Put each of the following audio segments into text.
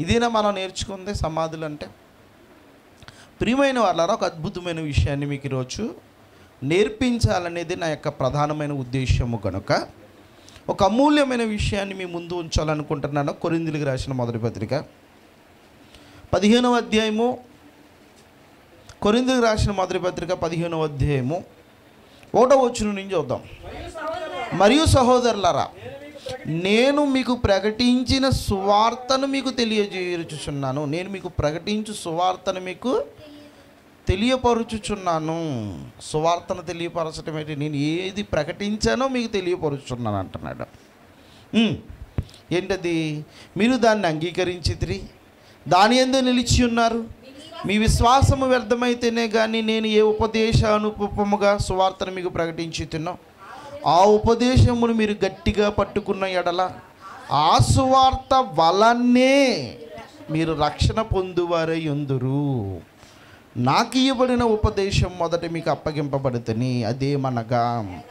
ఇదేనా మనం నేర్చుకుంది సమాధులు అంటే ప్రియమైన వాళ్ళారా ఒక అద్భుతమైన విషయాన్ని మీకు ఈరోజు నేర్పించాలనేది నా యొక్క ప్రధానమైన ఉద్దేశము కనుక ఒక అమూల్యమైన విషయాన్ని మీ ముందు ఉంచాలనుకుంటున్నాను కొరిందులకు రాసిన మొదటి పత్రిక పదిహేనవ అధ్యాయము కొరిందులకు రాసిన మొదటి పత్రిక పదిహేనవ అధ్యాయము ఒకటో వచ్చిన నుంచి చూద్దాం మరియు సహోదరులారా నేను మీకు ప్రకటించిన సువార్తను మీకు తెలియజేయుచుచున్నాను నేను మీకు ప్రకటించు సువార్తను మీకు తెలియపరుచుచున్నాను సువార్తను తెలియపరచడం ఏంటి నేను ఏది ప్రకటించానో మీకు తెలియపరుచున్నాను అంటున్నాడు ఉమ్, ఏంటది మీరు దాన్ని అంగీకరించితిరి దాని ఎందు నిలిచి ఉన్నారు మీ విశ్వాసము వ్యర్థమైతేనే కానీ నేను ఏ ఉపదేశానుపముగా సువార్తను మీకు ప్రకటించి తిన్నాం ఆ ఉపదేశమును మీరు గట్టిగా పట్టుకున్న ఎడల ఆ సువార్త వలనే మీరు రక్షణ పొందువారై ఉందురు నాకు ఇవ్వబడిన ఉపదేశం మొదట మీకు అప్పగింపబడుతుంది అదేమనగా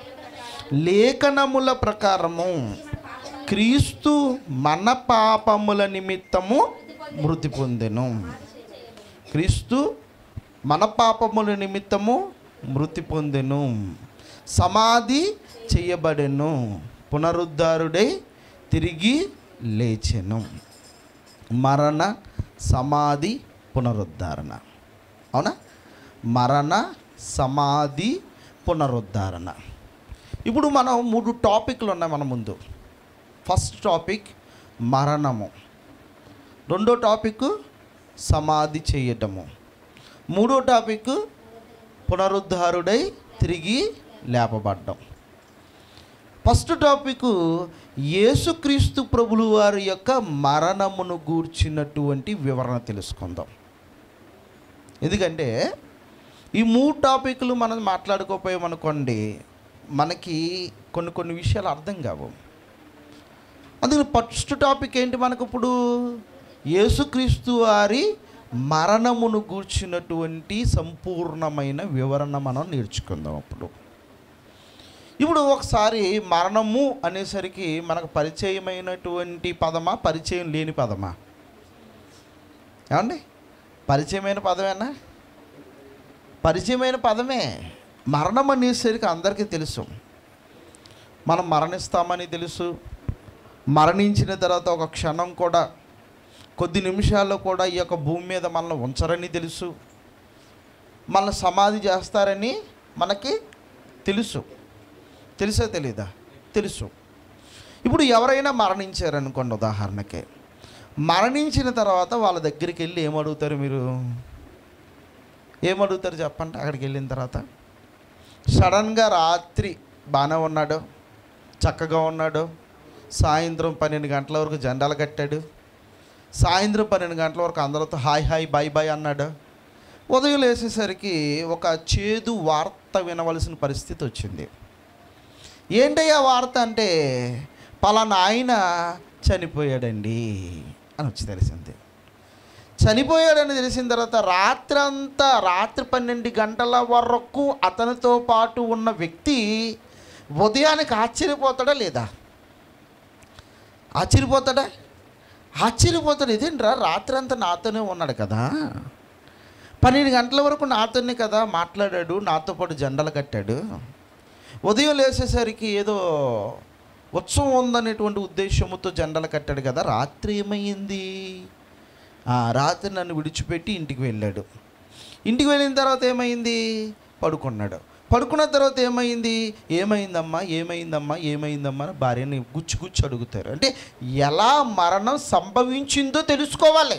లేఖనముల ప్రకారము క్రీస్తు మన పాపముల నిమిత్తము మృతి పొందెను క్రీస్తు మన పాపముల నిమిత్తము మృతి పొందెను సమాధి చేయబడెను పునరుద్ధారుడై తిరిగి లేచెను మరణ సమాధి పునరుద్ధరణ అవునా మరణ సమాధి పునరుద్ధరణ ఇప్పుడు మనం మూడు టాపిక్లు ఉన్నాయి మన ముందు ఫస్ట్ టాపిక్ మరణము రెండో టాపిక్ సమాధి చేయటము మూడో టాపిక్ పునరుద్ధారుడై తిరిగి లేపబడ్డం ఫస్ట్ టాపిక్ యేసుక్రీస్తు ప్రభులు వారి యొక్క మరణమును గూర్చినటువంటి వివరణ తెలుసుకుందాం ఎందుకంటే ఈ మూడు టాపిక్లు మనం మాట్లాడుకోపోయామనుకోండి మనకి కొన్ని కొన్ని విషయాలు అర్థం కావు అందుకని ఫస్ట్ టాపిక్ ఏంటి మనకు ఇప్పుడు యేసుక్రీస్తు వారి మరణమును గూర్చినటువంటి సంపూర్ణమైన వివరణ మనం నేర్చుకుందాం అప్పుడు ఇప్పుడు ఒకసారి మరణము అనేసరికి మనకు పరిచయమైనటువంటి పదమా పరిచయం లేని పదమా ఏమండి పరిచయమైన పదమేనా పరిచయమైన పదమే మరణం అనేసరికి అందరికీ తెలుసు మనం మరణిస్తామని తెలుసు మరణించిన తర్వాత ఒక క్షణం కూడా కొద్ది నిమిషాల్లో కూడా ఈ యొక్క భూమి మీద మనల్ని ఉంచరని తెలుసు మనల్ని సమాధి చేస్తారని మనకి తెలుసు తెలుసా తెలీదా తెలుసు ఇప్పుడు ఎవరైనా మరణించారనుకోండి ఉదాహరణకి మరణించిన తర్వాత వాళ్ళ దగ్గరికి వెళ్ళి ఏమడుగుతారు మీరు ఏమడుగుతారు చెప్పండి అక్కడికి వెళ్ళిన తర్వాత సడన్గా రాత్రి బాగానే ఉన్నాడు చక్కగా ఉన్నాడు సాయంత్రం పన్నెండు గంటల వరకు జెండాలు కట్టాడు సాయంత్రం పన్నెండు గంటల వరకు అందరితో హాయ్ హాయ్ బాయ్ బాయ్ అన్నాడు ఉదయం లేసేసరికి ఒక చేదు వార్త వినవలసిన పరిస్థితి వచ్చింది ఏంటయ్యా వార్త అంటే పలానా ఆయన చనిపోయాడండి అని వచ్చి తెలిసింది చనిపోయాడని తెలిసిన తర్వాత రాత్రంతా రాత్రి పన్నెండు గంటల వరకు అతనితో పాటు ఉన్న వ్యక్తి ఉదయానికి ఆశ్చర్యపోతాడా లేదా ఆశ్చర్యపోతాడా ఆశ్చర్యపోతాడు ఇదేంట్రా రాత్రి అంతా నాతోనే ఉన్నాడు కదా పన్నెండు గంటల వరకు నాతోనే కదా మాట్లాడాడు నాతో పాటు జెండలు కట్టాడు ఉదయం లేచేసరికి ఏదో ఉత్సవం ఉందనేటువంటి ఉద్దేశంతో జెండలు కట్టాడు కదా రాత్రి ఏమైంది ఆ, రాత్రి నన్ను విడిచిపెట్టి ఇంటికి వెళ్ళాడు ఇంటికి వెళ్ళిన తర్వాత ఏమైంది పడుకున్నాడు పడుకున్న తర్వాత ఏమైంది ఏమైందమ్మా ఏమైందమ్మా ఏమైందమ్మా అని భార్యని గుచ్చి గుచ్చి అడుగుతారు అంటే ఎలా మరణం సంభవించిందో తెలుసుకోవాలి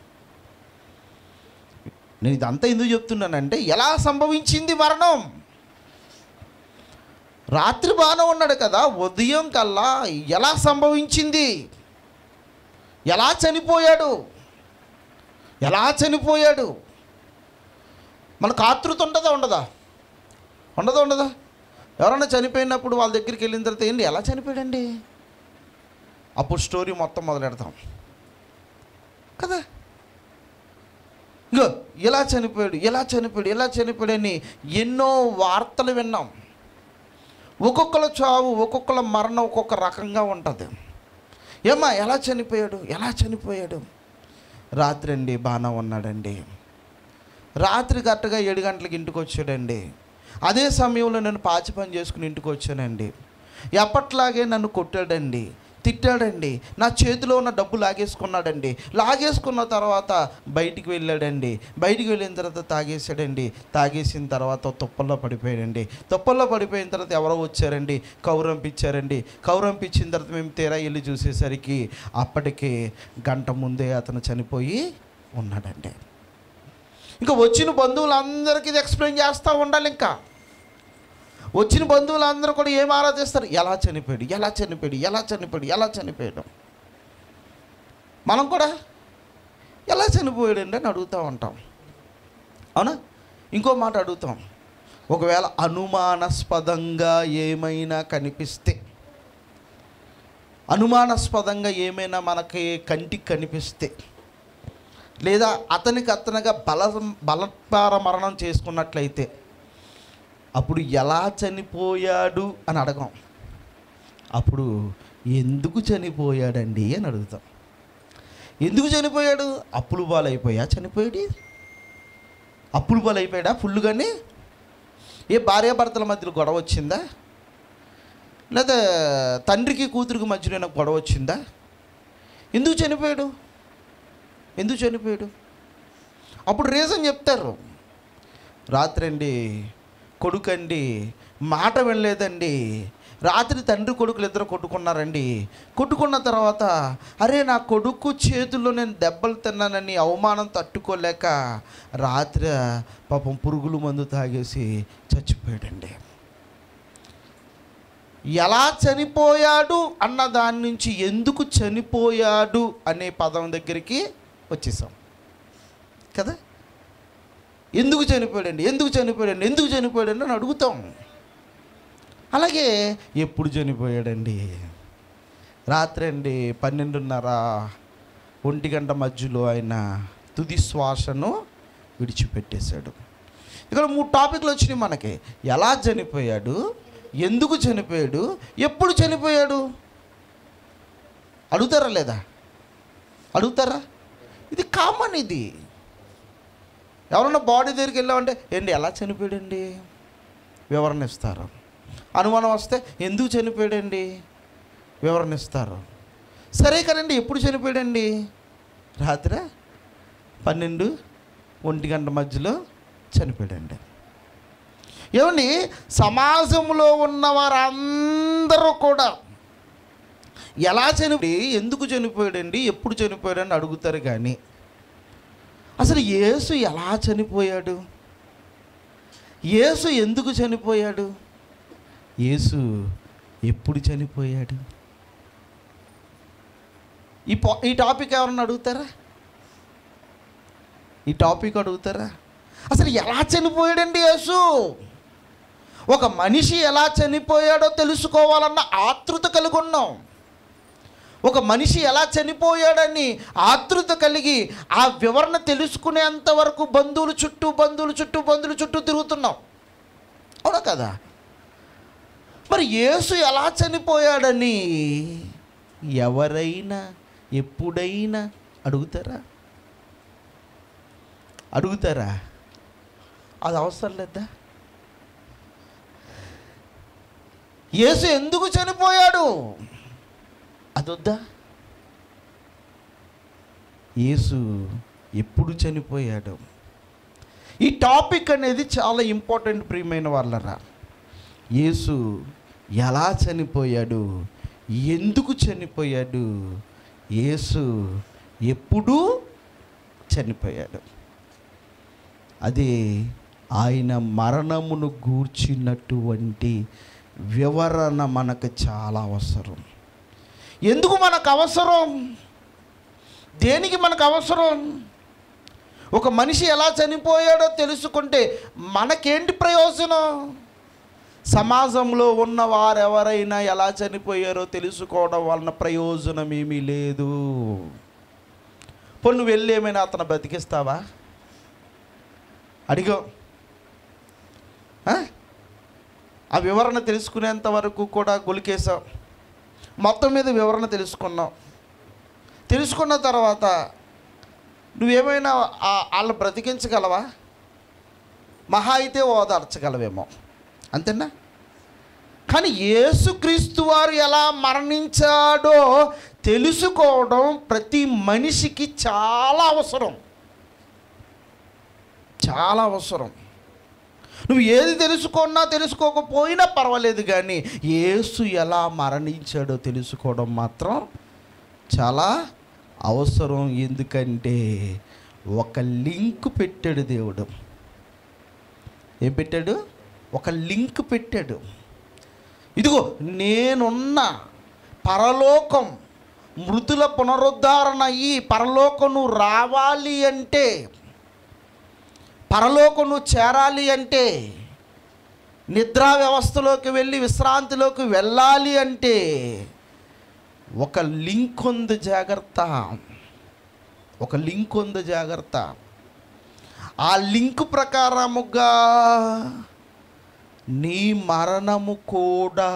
నేను ఇదంతా ఎందుకు చెప్తున్నానంటే ఎలా సంభవించింది మరణం రాత్రి బాగానే ఉన్నాడు కదా ఉదయం కల్లా ఎలా సంభవించింది ఎలా చనిపోయాడు ఎలా చనిపోయాడు మనకు ఆతృత ఉంటుందా ఉండదా ఉండదా ఉండదా ఎవరైనా చనిపోయినప్పుడు వాళ్ళ దగ్గరికి వెళ్ళిన తర్వాత ఏంటి ఎలా చనిపోయాడండి అప్పుడు స్టోరీ మొత్తం మొదలెడతాం కదా ఇంకో ఎలా చనిపోయాడు ఎలా చనిపోయాడు ఎలా చనిపోయాడని ఎన్నో వార్తలు విన్నాం ఒక్కొక్కల చావు ఒక్కొక్కల మరణం ఒక్కొక్క రకంగా ఉంటుంది ఏమ్మా ఎలా చనిపోయాడు ఎలా చనిపోయాడు రాత్రి అండి బాగానే ఉన్నాడండి రాత్రి కరెక్ట్గా ఏడు గంటలకు ఇంటికి వచ్చాడండి అదే సమయంలో నేను పాచి పని చేసుకుని ఇంటికి వచ్చానండి ఎప్పట్లాగే నన్ను కొట్టాడండి తిట్టాడండి నా చేతిలో ఉన్న డబ్బు లాగేసుకున్నాడండి లాగేసుకున్న తర్వాత బయటికి వెళ్ళాడండి బయటికి వెళ్ళిన తర్వాత తాగేసాడండి తాగేసిన తర్వాత తుప్పల్లో పడిపోయాడండి తుప్పల్లో పడిపోయిన తర్వాత ఎవరో వచ్చారండి కౌరంపిచ్చారండి కౌరంపిచ్చిన తర్వాత మేము తీరా వెళ్ళి చూసేసరికి అప్పటికే గంట ముందే అతను చనిపోయి ఉన్నాడండి ఇంకా వచ్చిన బంధువులందరికీ ఇది ఎక్స్ప్లెయిన్ చేస్తూ ఉండాలి ఇంకా వచ్చిన బంధువులందరూ కూడా ఏం ఆరాధిస్తారు ఎలా చనిపోయాడు ఎలా చనిపోయాడు ఎలా చనిపోయాడు ఎలా చనిపోయాడు మనం కూడా ఎలా చనిపోయాడండి అని అడుగుతూ ఉంటాం అవునా ఇంకో మాట అడుగుతాం ఒకవేళ అనుమానాస్పదంగా ఏమైనా కనిపిస్తే అనుమానాస్పదంగా ఏమైనా మనకి కంటికి కనిపిస్తే లేదా అతనికి అతనుగా బల బలత్కార మరణం చేసుకున్నట్లయితే అప్పుడు ఎలా చనిపోయాడు అని అడగం అప్పుడు ఎందుకు చనిపోయాడండి అని అడుగుతాం ఎందుకు చనిపోయాడు అప్పులు పాలైపోయా చనిపోయాడు అప్పులు పాలైపోయాడా ఫుల్గానే ఏ భార్యాభర్తల మధ్యలో గొడవ వచ్చిందా లేదా తండ్రికి కూతురికి మధ్యలో గొడవ వచ్చిందా ఎందుకు చనిపోయాడు ఎందుకు చనిపోయాడు అప్పుడు రీజన్ చెప్తారు రాత్రి అండి కొడుకండి మాట వినలేదండి రాత్రి తండ్రి కొడుకులు ఇద్దరు కొట్టుకున్నారండి కొట్టుకున్న తర్వాత అరే నా కొడుకు చేతుల్లో నేను దెబ్బలు తిన్నానని అవమానం తట్టుకోలేక రాత్రి పాపం పురుగులు మందు తాగేసి చచ్చిపోయాడండి ఎలా చనిపోయాడు అన్న దాని నుంచి ఎందుకు చనిపోయాడు అనే పదం దగ్గరికి వచ్చేసాం కదా ఎందుకు చనిపోయాడండి ఎందుకు చనిపోయాడండి ఎందుకు చనిపోయాడండి అని అడుగుతాం అలాగే ఎప్పుడు చనిపోయాడండి రాత్రి అండి పన్నెండున్నర ఒంటి గంట మధ్యలో ఆయన తుది శ్వాసను విడిచిపెట్టేశాడు ఇక్కడ మూడు టాపిక్లు వచ్చినాయి మనకి ఎలా చనిపోయాడు ఎందుకు చనిపోయాడు ఎప్పుడు చనిపోయాడు అడుగుతారా లేదా అడుగుతారా ఇది కామన్ ఇది ఎవరన్నా బాడీ దగ్గరికి వెళ్ళామంటే ఏంటి ఎలా చనిపోయాడండి వివరణ ఇస్తారు అనుమానం వస్తే ఎందుకు చనిపోయాడండి వివరణ ఇస్తారు సరే కదండి ఎప్పుడు చనిపోయాడండి రాత్రి పన్నెండు ఒంటి గంట మధ్యలో చనిపోయాడండి ఏమండి సమాజంలో ఉన్న వారందరూ కూడా ఎలా చనిపోయి ఎందుకు చనిపోయాడండి ఎప్పుడు చనిపోయాడని అడుగుతారు కానీ అసలు యేసు ఎలా చనిపోయాడు యేసు ఎందుకు చనిపోయాడు యేసు ఎప్పుడు చనిపోయాడు ఈ పా ఈ టాపిక్ ఎవరన్నా అడుగుతారా ఈ టాపిక్ అడుగుతారా అసలు ఎలా చనిపోయాడండి యేసు ఒక మనిషి ఎలా చనిపోయాడో తెలుసుకోవాలన్న ఆతృత కలిగి ఉన్నాం ఒక మనిషి ఎలా చనిపోయాడని ఆతృత కలిగి ఆ వివరణ తెలుసుకునేంత వరకు బంధువుల చుట్టూ బంధువుల చుట్టూ బంధువుల చుట్టూ తిరుగుతున్నాం అవునా కదా మరి యేసు ఎలా చనిపోయాడని ఎవరైనా ఎప్పుడైనా అడుగుతారా అడుగుతారా అది అవసరం లేదా యేసు ఎందుకు చనిపోయాడు అదొద్దా యేసు ఎప్పుడు చనిపోయాడు ఈ టాపిక్ అనేది చాలా ఇంపార్టెంట్ ప్రియమైన వాళ్ళరా యేసు ఎలా చనిపోయాడు ఎందుకు చనిపోయాడు యేసు ఎప్పుడు చనిపోయాడు అది ఆయన మరణమును గూర్చినటువంటి వివరణ మనకు చాలా అవసరం ఎందుకు మనకు అవసరం దేనికి మనకు అవసరం ఒక మనిషి ఎలా చనిపోయాడో తెలుసుకుంటే మనకేంటి ప్రయోజనం సమాజంలో ఉన్న వారెవరైనా ఎలా చనిపోయారో తెలుసుకోవడం వలన ప్రయోజనం ఏమీ లేదు పొన్ను వెళ్ళి ఏమైనా అతను బతికిస్తావా అడిగో ఆ? ఆ వివరణ తెలుసుకునేంత వరకు కూడా గొలికేసాం మొత్తం మీద వివరణ తెలుసుకున్నాం తెలుసుకున్న తర్వాత నువ్వేమైనా ఆ- వాళ్ళని బ్రతికించగలవా మహా అయితే ఓదార్చగలవేమో అంతేనా కానీ యేసుక్రీస్తు వారు ఎలా మరణించాడో తెలుసుకోవడం ప్రతి మనిషికి చాలా అవసరం చాలా అవసరం నువ్వు ఏది తెలుసుకున్నా తెలుసుకోకపోయినా పర్వాలేదు కానీ యేసు ఎలా మరణించాడో తెలుసుకోవడం మాత్రం చాలా అవసరం ఎందుకంటే ఒక లింక్ పెట్టాడు దేవుడు ఏం పెట్టాడు ఒక లింక్ పెట్టాడు ఇదిగో నేనున్న పరలోకం మృతుల పునరుద్ధరణ అయ్యి పరలోకం నువ్వు రావాలి అంటే పరలోకం నువ్వు చేరాలి అంటే నిద్రా వ్యవస్థలోకి వెళ్ళి విశ్రాంతిలోకి వెళ్ళాలి అంటే ఒక లింక్ ఉంది జాగ్రత్త ఒక లింక్ ఉంది జాగ్రత్త ఆ లింక్ ప్రకారముగా నీ మరణము కూడా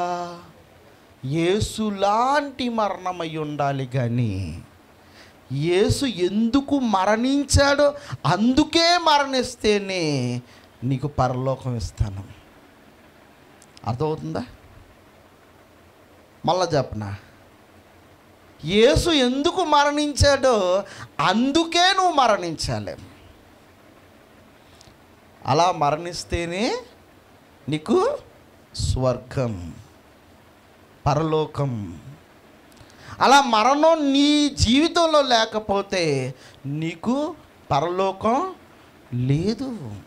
యేసులాంటి మరణమై ఉండాలి కానీ యేసు ఎందుకు మరణించాడో అందుకే మరణిస్తేనే నీకు పరలోకం ఇస్తాను అర్థమవుతుందా మళ్ళా చెప్పనా యేసు ఎందుకు మరణించాడో అందుకే నువ్వు మరణించాలి అలా మరణిస్తేనే నీకు స్వర్గం పరలోకం అలా మరణం నీ జీవితంలో లేకపోతే నీకు పరలోకం లేదు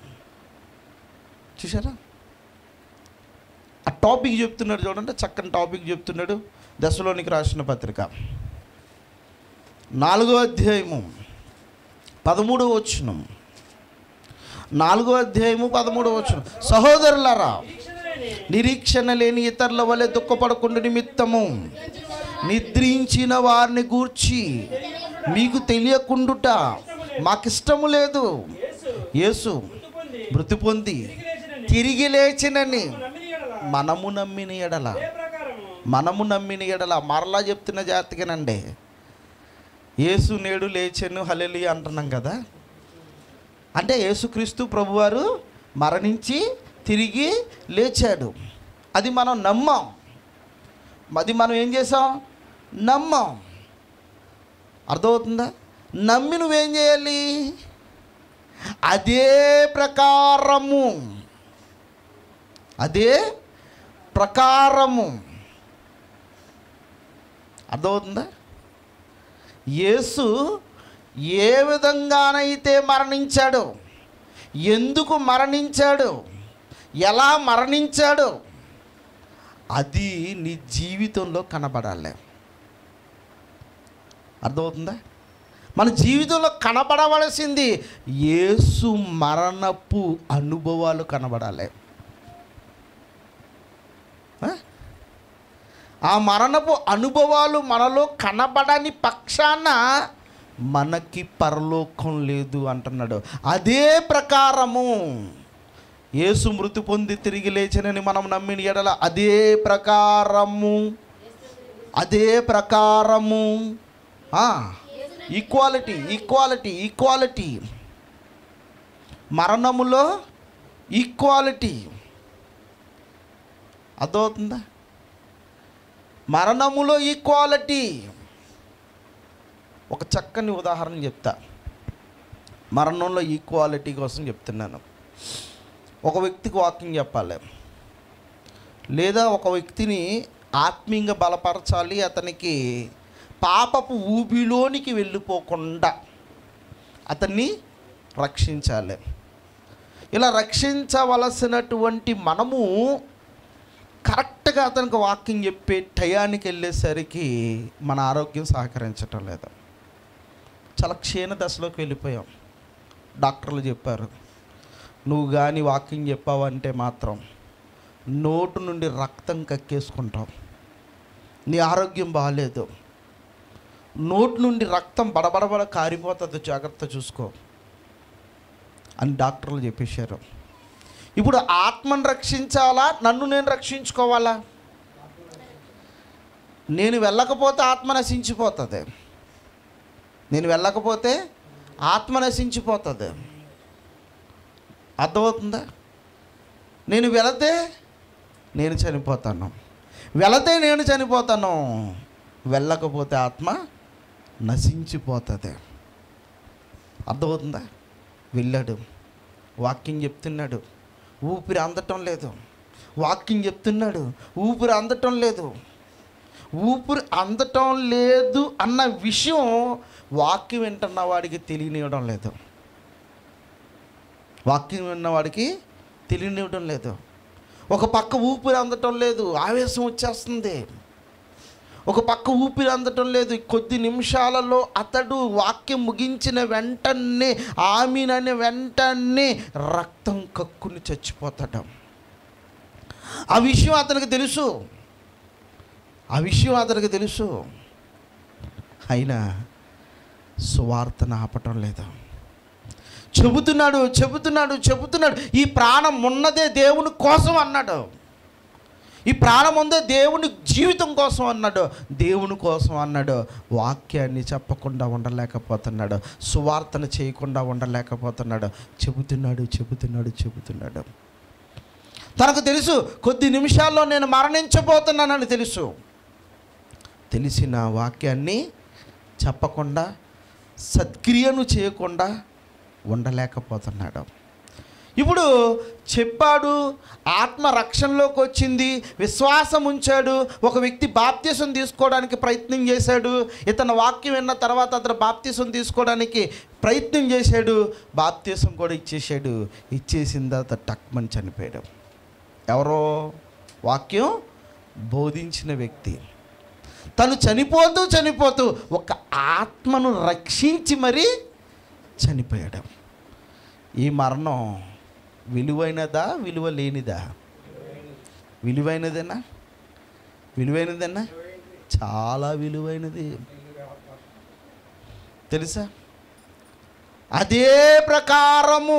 చూసారా ఆ టాపిక్ చెప్తున్నాడు చూడండి చక్కని టాపిక్ చెప్తున్నాడు దశలోనికి రాసిన పత్రిక నాలుగో అధ్యాయము పదమూడవ వచనం నాలుగో అధ్యాయము పదమూడవ వచనం సహోదరులారా నిరీక్షణ లేని ఇతరుల వలె దుఃఖపడకుండా నిమిత్తము నిద్రించిన వారిని గూర్చి మీకు తెలియకుండుట మాకిష్టము లేదు యేసు మృతి పొంది తిరిగి లేచినని మనము నమ్మిన ఎడల మనము నమ్మిన ఎడల మరలా చెప్తున్న జాతికేనండి యేసు నేడు లేచెను హలెలి అంటున్నాం కదా అంటే యేసుక్రీస్తు ప్రభువారు మరణించి తిరిగి లేచాడు అది మనం నమ్మాం అది మనం ఏం చేసాం నమ్మాం అర్థమవుతుందా నమ్మి నువ్వేం చేయాలి అదే ప్రకారము అదే ప్రకారము అర్థమవుతుందా యేసు ఏ విధంగానైతే మరణించాడో ఎందుకు మరణించాడు ఎలా మరణించాడు అది నీ జీవితంలో కనబడాలి అర్థమవుతుందా మన జీవితంలో కనబడవలసింది యేసు మరణపు అనుభవాలు కనబడాలి ఆ? ఆ మరణపు అనుభవాలు మనలో కనబడని పక్షాన మనకి పరలోకం లేదు అంటున్నాడు అదే ప్రకారము యేసు మృతి పొంది తిరిగి లేచనని మనం నమ్మిన ఎడల అదే ప్రకారము అదే ప్రకారము ఈక్వాలిటీ ఈక్వాలిటీ ఈక్వాలిటీ మరణములో ఈక్వాలిటీ అర్థమవుతుందా మరణములో ఈక్వాలిటీ ఒక చక్కని ఉదాహరణ చెప్తా మరణంలో ఈక్వాలిటీ కోసం చెప్తున్నాను ఒక వ్యక్తికి వాకింగ్ చెప్పాలి లేదా ఒక వ్యక్తిని ఆత్మీయంగా బలపరచాలి అతనికి పాపపు ఊబిలోనికి వెళ్ళిపోకుండా అతన్ని రక్షించాలి ఇలా రక్షించవలసినటువంటి మనము కరెక్ట్గా అతనికి వాకింగ్ చెప్పే టయానికి వెళ్ళేసరికి మన ఆరోగ్యం సహకరించటం లేదు చాలా క్షీణ దశలోకి వెళ్ళిపోయాం డాక్టర్లు చెప్పారు నువ్వు కానీ వాకింగ్ చెప్పావంటే మాత్రం నోటు నుండి రక్తం కక్కేసుకుంటావు నీ ఆరోగ్యం బాగాలేదు నోటి నుండి రక్తం బడబడబడ కారిపోతుంది జాగ్రత్త చూసుకో అని డాక్టర్లు చెప్పేశారు ఇప్పుడు ఆత్మను రక్షించాలా నన్ను నేను రక్షించుకోవాలా నేను వెళ్ళకపోతే ఆత్మ నశించిపోతుంది నేను వెళ్ళకపోతే ఆత్మ నశించిపోతుంది అర్థమవుతుందా నేను వెళతే నేను చనిపోతాను వెళతే నేను చనిపోతాను వెళ్ళకపోతే ఆత్మ నశించిపోతుంది అర్థమవుతుందా వెళ్ళాడు వాక్యం చెప్తున్నాడు ఊపిరి అందటం లేదు వాక్యం చెప్తున్నాడు ఊపిరి అందటం లేదు ఊపిరి అందటం లేదు అన్న విషయం వాక్యం వింటున్న వాడికి తెలియనివ్వడం లేదు వాక్యం విన్నవాడికి తెలియనివ్వడం లేదు ఒక పక్క ఊపిరి అందటం లేదు ఆవేశం వచ్చేస్తుంది ఒక పక్క ఊపిరి అందటం లేదు కొద్ది నిమిషాలలో అతడు వాక్యం ముగించిన వెంటనే ఆమెనని వెంటనే రక్తం కక్కుని చచ్చిపోతాడు ఆ విషయం అతనికి తెలుసు ఆ విషయం అతనికి తెలుసు అయినా సువార్తను ఆపటం లేదు చెబుతున్నాడు చెబుతున్నాడు చెబుతున్నాడు ఈ ప్రాణం ఉన్నదే దేవుని కోసం అన్నాడు ఈ ప్రాణం ఉందే దేవుని జీవితం కోసం అన్నాడు దేవుని కోసం అన్నాడు వాక్యాన్ని చెప్పకుండా ఉండలేకపోతున్నాడు సువార్తను చేయకుండా ఉండలేకపోతున్నాడు చెబుతున్నాడు చెబుతున్నాడు చెబుతున్నాడు తనకు తెలుసు కొద్ది నిమిషాల్లో నేను మరణించబోతున్నానని తెలుసు తెలిసిన వాక్యాన్ని చెప్పకుండా సత్క్రియను చేయకుండా ఉండలేకపోతున్నాడు ఇప్పుడు చెప్పాడు ఆత్మ రక్షణలోకి వచ్చింది విశ్వాసం ఉంచాడు ఒక వ్యక్తి బాప్తీసం తీసుకోవడానికి ప్రయత్నం చేశాడు ఇతను వాక్యం విన్న తర్వాత అతను బాప్తీసం తీసుకోవడానికి ప్రయత్నం చేశాడు బాప్తీసం కూడా ఇచ్చేసాడు ఇచ్చేసిన తర్వాత టక్మని చనిపోయాడు ఎవరో వాక్యం బోధించిన వ్యక్తి తను చనిపోతూ చనిపోతూ ఒక ఆత్మను రక్షించి మరీ చనిపోయాడు ఈ మరణం విలువైనదా విలువ లేనిదా విలువైనదేనా విలువైనదేనా చాలా విలువైనది తెలుసా అదే ప్రకారము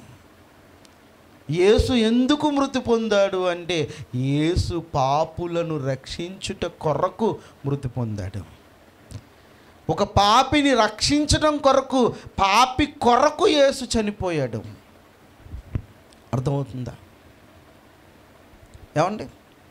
యేసు ఎందుకు మృతి పొందాడు అంటే యేసు పాపులను రక్షించుట కొరకు మృతి పొందాడు ఒక పాపిని రక్షించడం కొరకు పాపి కొరకు యేసు చనిపోయాడు అర్థమవుతుందా ఏమండి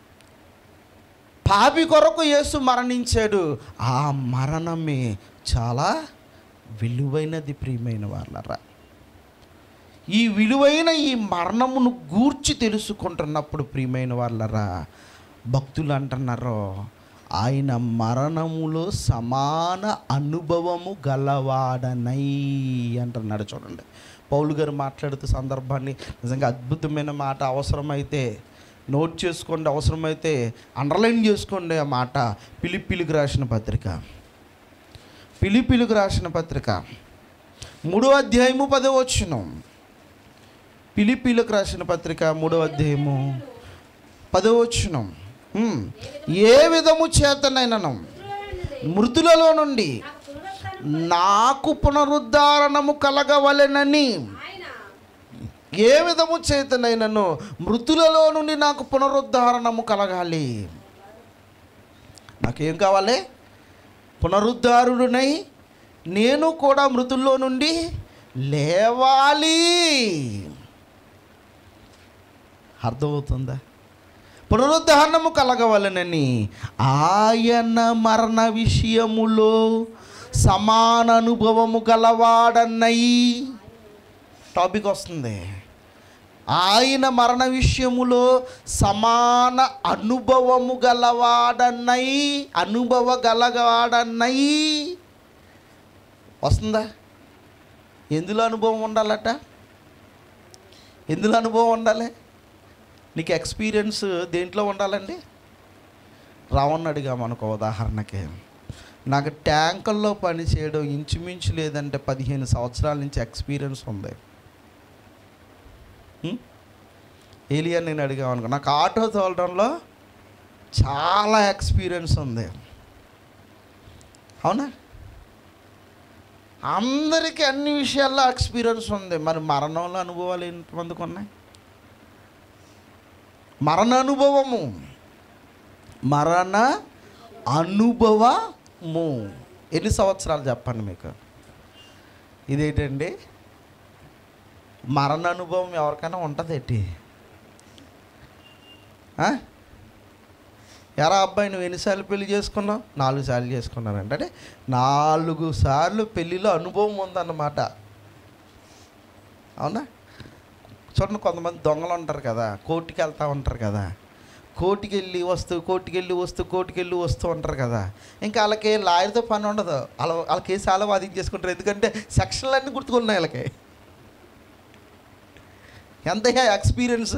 పాపి కొరకు యేసు మరణించాడు ఆ మరణమే చాలా విలువైనది ప్రియమైన వాళ్ళరా ఈ విలువైన ఈ మరణమును గూర్చి తెలుసుకుంటున్నప్పుడు ప్రియమైన వాళ్ళరా భక్తులు అంటున్నారు ఆయన మరణములో సమాన అనుభవము గలవాడనై అంటున్నాడు చూడండి పౌలు గారు మాట్లాడుతూ సందర్భాన్ని నిజంగా అద్భుతమైన మాట అవసరమైతే నోట్ చేసుకోండి అవసరమైతే అండర్లైన్ చేసుకోండి ఆ మాట పిలిపిలికి రాసిన పత్రిక పిలిపిలికి రాసిన పత్రిక మూడో అధ్యాయము పదో వచ్చును పిలిపిలకు రాసిన పత్రిక మూడో అధ్యాయము పదో వచ్చును ఏ విధము చేతనైనను మృతులలో నుండి నాకు పునరుద్ధారణము కలగవలెనని ఏ విధము చేతనైనను మృతులలో నుండి నాకు పునరుద్ధారణము కలగాలి నాకేం కావాలి పునరుద్ధారుడునై నేను కూడా మృతుల్లో నుండి లేవాలి అర్థమవుతుందా పునరుద్ధారణము కలగవలనని ఆయన మరణ విషయములో సమాన అనుభవము గలవాడన్నై టాపిక్ వస్తుంది ఆయన మరణ విషయములో సమాన అనుభవము గలవాడన్నై అనుభవ గలవాడన్నై వస్తుందా ఎందులో అనుభవం ఉండాలట ఎందులో అనుభవం ఉండాలి నీకు ఎక్స్పీరియన్స్ దేంట్లో ఉండాలండి రావణ్ అడిగాం అనుకో ఉదాహరణకి నాకు ట్యాంకుల్లో పని చేయడం ఇంచుమించు లేదంటే పదిహేను సంవత్సరాల నుంచి ఎక్స్పీరియన్స్ ఉంది హ్మ్? ఏలియా నేను అడిగాం అనుకో నాకు ఆటో తోలడంలో చాలా ఎక్స్పీరియన్స్ ఉంది అవునా అందరికీ అన్ని విషయాల్లో ఎక్స్పీరియన్స్ ఉంది మరి మరణంలో అనుభవాలు ఎంతమందికి ఉన్నాయి మరణ అనుభవము మరణ అనుభవము ఎన్ని సంవత్సరాలు చెప్పండి మీకు ఇదేంటండి మరణ అనుభవం ఎవరికైనా ఉంటుంది ఏంటి ఆ? ఎరా అబ్బాయి నువ్వు ఎన్నిసార్లు పెళ్లి చేసుకున్నావు నాలుగు సార్లు చేసుకున్నానంట అంటే నాలుగు సార్లు పెళ్ళిలో అనుభవం ఉందన్నమాట అవునా చూడండి కొంతమంది దొంగలు ఉంటారు కదా కోర్టుకి వెళ్తూ ఉంటారు కదా కోర్టుకి వెళ్ళి వస్తూ కోర్టుకి వెళ్ళి వస్తూ కోర్టుకి వెళ్ళి వస్తూ ఉంటారు కదా ఇంకా వాళ్ళకి లాయర్తో పని ఉండదు వాళ్ళ వాళ్ళ కేసు చాలా వాదించేసుకుంటారు ఎందుకంటే సెక్షన్లు అన్నీ గుర్తుకున్నాయి వాళ్ళకి ఎంత ఎక్స్పీరియన్స్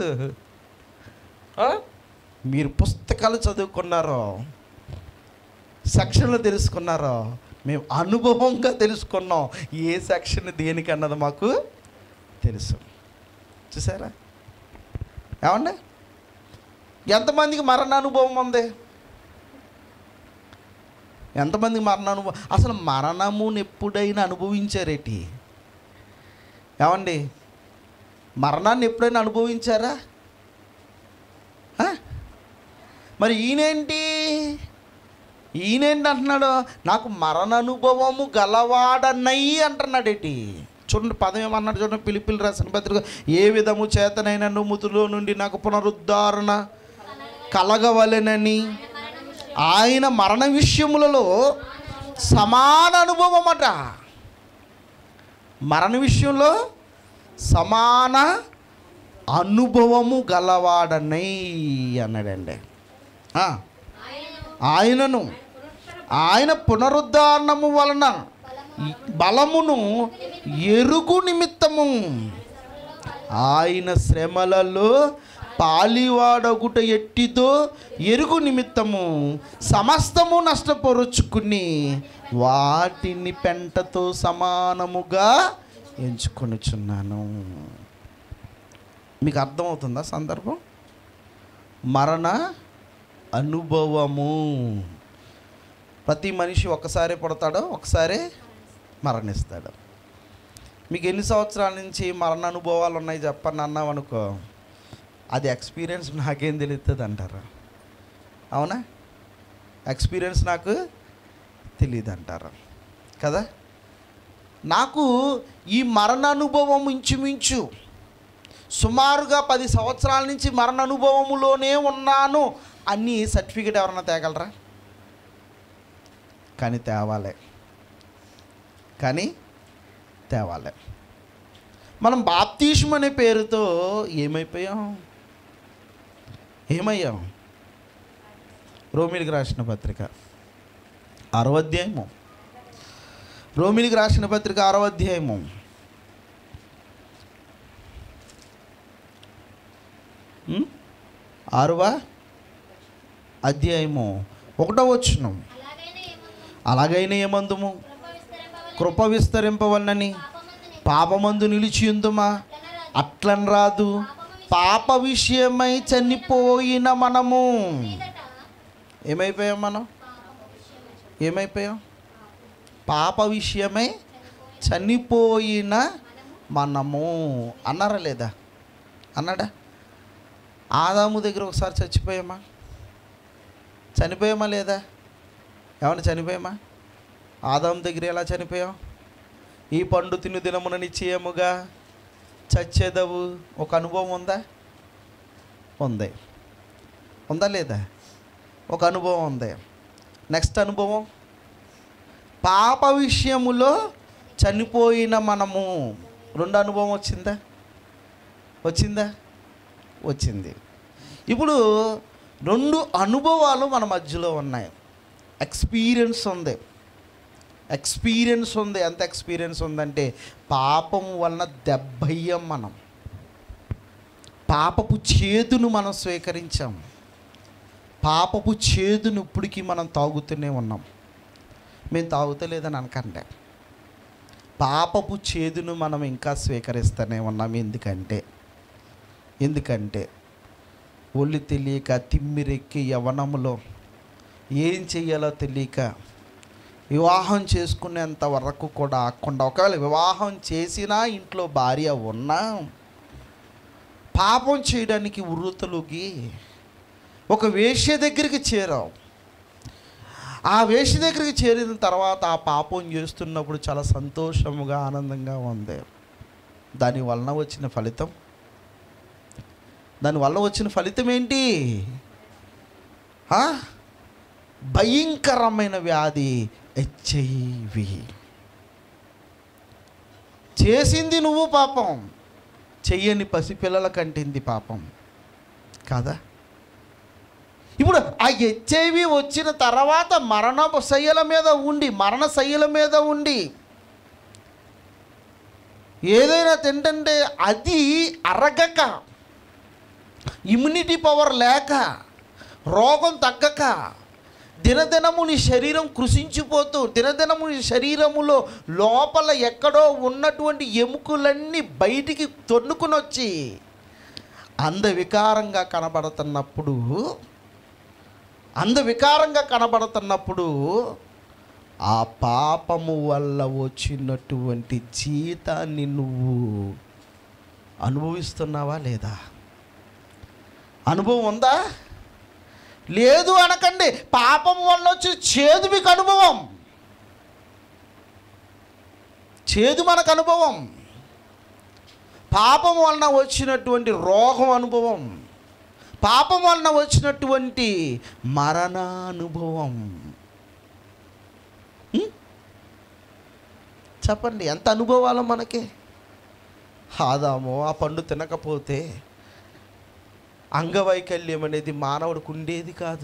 మీరు పుస్తకాలు చదువుకున్నారో సెక్షన్లు తెలుసుకున్నారో మేము అనుభవంగా తెలుసుకున్నాం ఏ సెక్షన్ దేనికి అన్నది మాకు తెలుసు చూసారా ఏమండి ఎంతమందికి మరణ అనుభవం ఉంది ఎంతమందికి మరణ అనుభవం అసలు మరణమును ఎప్పుడైనా అనుభవించారేటి ఏమండి మరణాన్ని ఎప్పుడైనా అనుభవించారా ఆ? మరి ఈయనేంటి ఈయనేంటి అంటున్నాడు నాకు మరణ అనుభవము గలవాడనై అంటున్నాడేటి చూడండి పదం ఏమన్నాడు చూడండి పిలిపిలి రాసిన పత్రిక ఏ విధము చేతనైన నుముతులో నుండి నాకు పునరుద్ధరణ కలగవలెనని ఆయన మరణ విషయములలో సమాన అనుభవం అట మరణ విషయంలో సమాన అనుభవము గలవాడనై అన్నాడండి ఆ, ఆయనను ఆయన పునరుద్ధారణము వలన బలమును ఎరుగు నిమిత్తము ఆయన శ్రమలలో పాలివాడగుట ఎట్టిదో ఎరుగు నిమిత్తము సమస్తము నష్టపరుచుకుని వాటిని పెంటతో సమానముగా ఎంచుకొనుచున్నాను మీకు అర్థమవుతుందా సందర్భం మరణ అనుభవము ప్రతి మనిషి ఒక్కసారి పుడతాడో ఒకసారి మరణిస్తాడు మీకు ఎన్ని సంవత్సరాల నుంచి మరణ అనుభవాలు ఉన్నాయి చెప్పండి అన్నావు అనుకో అది ఎక్స్పీరియన్స్ నాకేం తెలుస్తుంది అంటారు అవునా ఎక్స్పీరియన్స్ నాకు తెలియదు అంటారు కదా నాకు ఈ మరణ అనుభవం ఇంచుమించు సుమారుగా పది సంవత్సరాల నుంచి మరణ అనుభవములోనే ఉన్నాను అన్ని సర్టిఫికేట్ ఎవరన్నా తేగలరా కానీ తేవాలే కానీ తేవాలే మనం బాప్తీషం అనే పేరుతో ఏమైపోయాం ఏమయ్యాం రోమిలికి రాసిన పత్రిక ఆరో అధ్యాయము రోమిలికి రాసిన పత్రిక ఆరో అధ్యాయము ఉం? ఆరవ అధ్యాయము ఒకటో వచ్చును అలాగైనా ఏమందుము కృప విస్తరింపవలనని పాపమందు నిలిచియుందుమా అట్లని రాదు పాప విషయమై చనిపోయిన మనము ఏమైపోయాం మనం ఏమైపోయాం పాప విషయమై చనిపోయిన మనము అన్నారా లేదా అన్నాడా ఆదాము దగ్గర ఒకసారి చచ్చిపోయామా చనిపోయామా లేదా ఏమన్నా చనిపోయామా ఆదాము దగ్గర ఎలా చనిపోయాం ఈ పండు తిను దినమున నిశ్చయముగా చచ్చేదవు ఒక అనుభవం ఉందా ఉంది ఉందా లేదా ఒక అనుభవం ఉంది నెక్స్ట్ అనుభవం పాప విషయములో చనిపోయిన మనము రెండు అనుభవం వచ్చిందా వచ్చిందా వచ్చింది ఇప్పుడు రెండు అనుభవాలు మన మధ్యలో ఉన్నాయి ఎక్స్పీరియన్స్ ఉంది ఎక్స్పీరియన్స్ ఉంది ఎంత ఎక్స్పీరియన్స్ ఉందంటే పాపం వలన దెబ్బయ్యాం మనం పాపపు చేదును మనం స్వీకరించాం పాపపు చేదును ఇప్పటికీ మనం తాగుతూనే ఉన్నాం మేము తాగుతలేదని అనకండి పాపపు చేదును మనం ఇంకా స్వీకరిస్తూనే ఉన్నాం ఎందుకంటే ఎందుకంటే ఒళ్ళు తెలియక తిమ్మిరెక్కి యవనములో ఏం చెయ్యాలో తెలియక వివాహం చేసుకునేంత వరకు కూడా ఆకుండా ఒకవేళ వివాహం చేసినా ఇంట్లో భార్య ఉన్నా పాపం చేయడానికి ఉర్రుతలుగి ఒక వేశ్య దగ్గరికి చేరావు ఆ వేషి దగ్గరికి చేరిన తర్వాత ఆ పాపం చేస్తున్నప్పుడు చాలా సంతోషముగా ఆనందంగా ఉంది దాని వలన వచ్చిన ఫలితం దానివల్ల వచ్చిన ఫలితం ఏంటి ఆ? భయంకరమైన వ్యాధి హెచ్ఐవి చేసింది నువ్వు పాపం చెయ్యని పసిపిల్లల కంటింది పాపం కాదా ఇప్పుడు ఆ హెచ్ఐవి వచ్చిన తర్వాత మరణ శయ్యల మీద ఉండి మరణ శయ్యల మీద ఉండి ఏదైనా తింటంటే అది అరగక ఇమ్యూనిటీ పవర్ లేక రోగం తగ్గక దినదినము నీ శరీరం కృషించిపోతూ దినదినము నీ శరీరములో లోపల ఎక్కడో ఉన్నటువంటి ఎముకలన్నీ బయటికి తొన్నుకుని వచ్చి అందవికారంగా కనబడుతున్నప్పుడు అందవికారంగా కనబడుతున్నప్పుడు ఆ పాపము వల్ల వచ్చినటువంటి జీతాన్ని నువ్వు అనుభవిస్తున్నావా లేదా అనుభవం ఉందా లేదు అనకండి పాపం వల్ల వచ్చి చేదు మీకు అనుభవం చేదు మనకు అనుభవం పాపం వలన వచ్చినటువంటి రోగం అనుభవం పాపం వలన వచ్చినటువంటి మరణానుభవం ఉం? చెప్పండి ఎంత అనుభవాలు మనకి ఆదాము ఆ పండు తినకపోతే అంగవైకల్యం అనేది మానవుడికి ఉండేది కాదు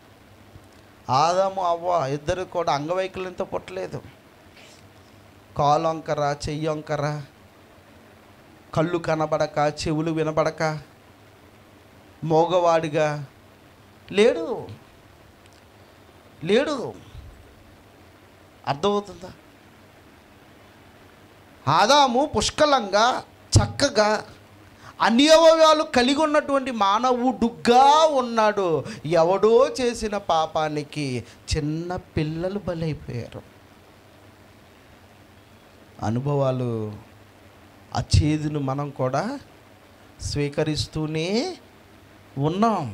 ఆదాము అవ్వ ఇద్దరు కూడా అంగవైకల్యంతో పుట్టలేదు కాలు వంకర చెయ్యి వంకర కళ్ళు కనబడక చెవులు వినబడక మోగవాడిగా లేడు లేడు అర్థమవుతుందా ఆదాము పుష్కలంగా చక్కగా అన్ని అవయవాలు కలిగి ఉన్నటువంటి మానవుడుగా ఉన్నాడు ఎవడో చేసిన పాపానికి చిన్న పిల్లలు బలైపోయారు అనుభవాలు ఆ చేదును మనం కూడా స్వీకరిస్తూనే ఉన్నాం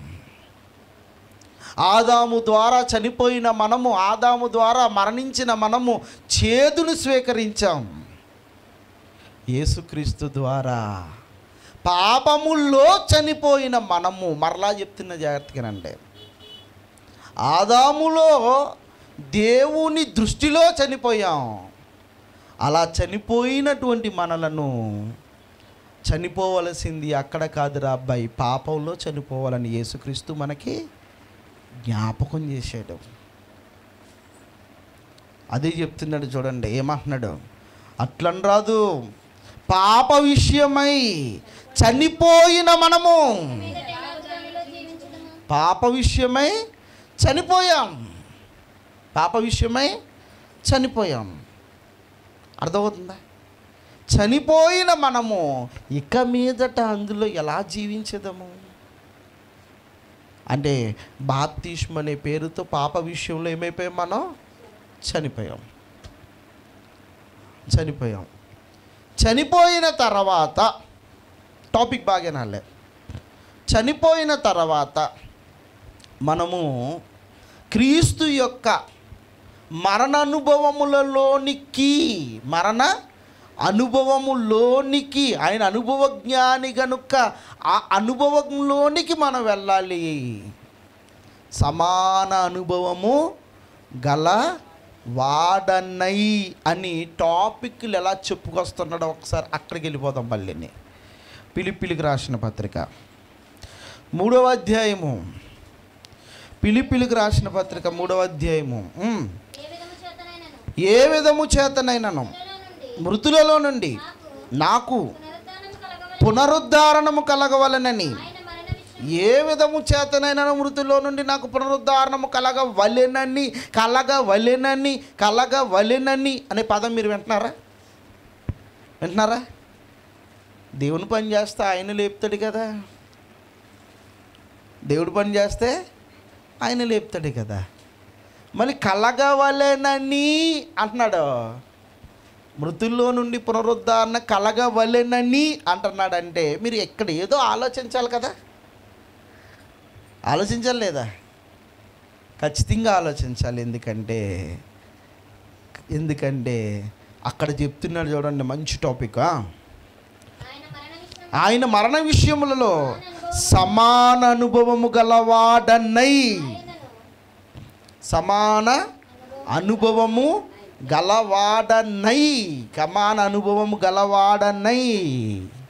ఆదాము ద్వారా చనిపోయిన మనము ఆదాము ద్వారా మరణించిన మనము చేదును స్వీకరించాం యేసుక్రీస్తు ద్వారా పాపముల్లో చనిపోయిన మనము మరలా చెప్తున్న జాగ్రత్తగానండి ఆదాములో దేవుని దృష్టిలో చనిపోయాం అలా చనిపోయినటువంటి మనలను చనిపోవలసింది అక్కడ కాదురా అబ్బాయి పాపంలో చనిపోవాలని యేసుక్రీస్తు మనకి జ్ఞాపకం చేశాడు అదే చెప్తున్నాడు చూడండి ఏమంటున్నాడు అట్లని రాదు పాప విషయమై చనిపోయిన మనము పాప విషయమై చనిపోయాం పాప విషయమై చనిపోయాం అర్థమవుతుందా చనిపోయిన మనము ఇక మీదట అందులో ఎలా జీవించదము అంటే బాప్తిష్మ అనే పేరుతో పాప విషయంలో ఏమైపోయాం మనం చనిపోయాం చనిపోయాం చనిపోయిన తర్వాత టాపిక్ బాగా నాలే చనిపోయిన తర్వాత మనము క్రీస్తు యొక్క మరణ అనుభవములలోనికి మరణ అనుభవములోనికి ఆయన అనుభవ జ్ఞాని గనుక ఆ అనుభవంలోనికి మనం వెళ్ళాలి సమాన అనుభవము గల వాడనై అని టాపిక్లు ఎలా చెప్పుకొస్తున్నాడో ఒకసారి అక్కడికి వెళ్ళిపోదాం మళ్ళీని పిలిపిలికి రాసిన పత్రిక మూడవ అధ్యాయము పిలిపిలికి రాసిన పత్రిక మూడవ అధ్యాయము ఉమ్. ఏ విధము చేతనైనను ఏ విధము చేతనైనను ఇళ్ళలో నుండి మృతులలో నుండి నాకు నాకు పునరుత్థానము కలగవలెను. పునరుద్ధారణము కలగవలనని ఆయన మరణ విషయం ఏ విధము చేతనైనా మృతుల్లో నుండి నాకు పునరుద్ధారణము కలగ వలెనని కలగ వలెనని కలగ వలెనని అనే పదం మీరు వింటున్నారా వింటున్నారా దేవుని పని చేస్తే ఆయన లేపుతాడు కదా దేవుడు పని చేస్తే ఆయన లేపుతాడు కదా మళ్ళీ కలగవలెనని అంటున్నాడు మృతుల్లో నుండి పునరుద్ధరణ కలగవలెనని అంటున్నాడంటే మీరు ఎక్కడ ఏదో ఆలోచించాలి కదా ఆలోచించాలి లేదా ఖచ్చితంగా ఆలోచించాలి ఎందుకంటే ఎందుకంటే అక్కడ చెప్తున్నాడు చూడండి మంచి టాపిక్ ఆ? ఆయన మరణ విషయం ఆయన మరణ విషయములలో సమాన అనుభవము గలవాడనై ఆయనను సమాన అనుభవము గలవాడనై సమాన అనుభవము గలవాడనై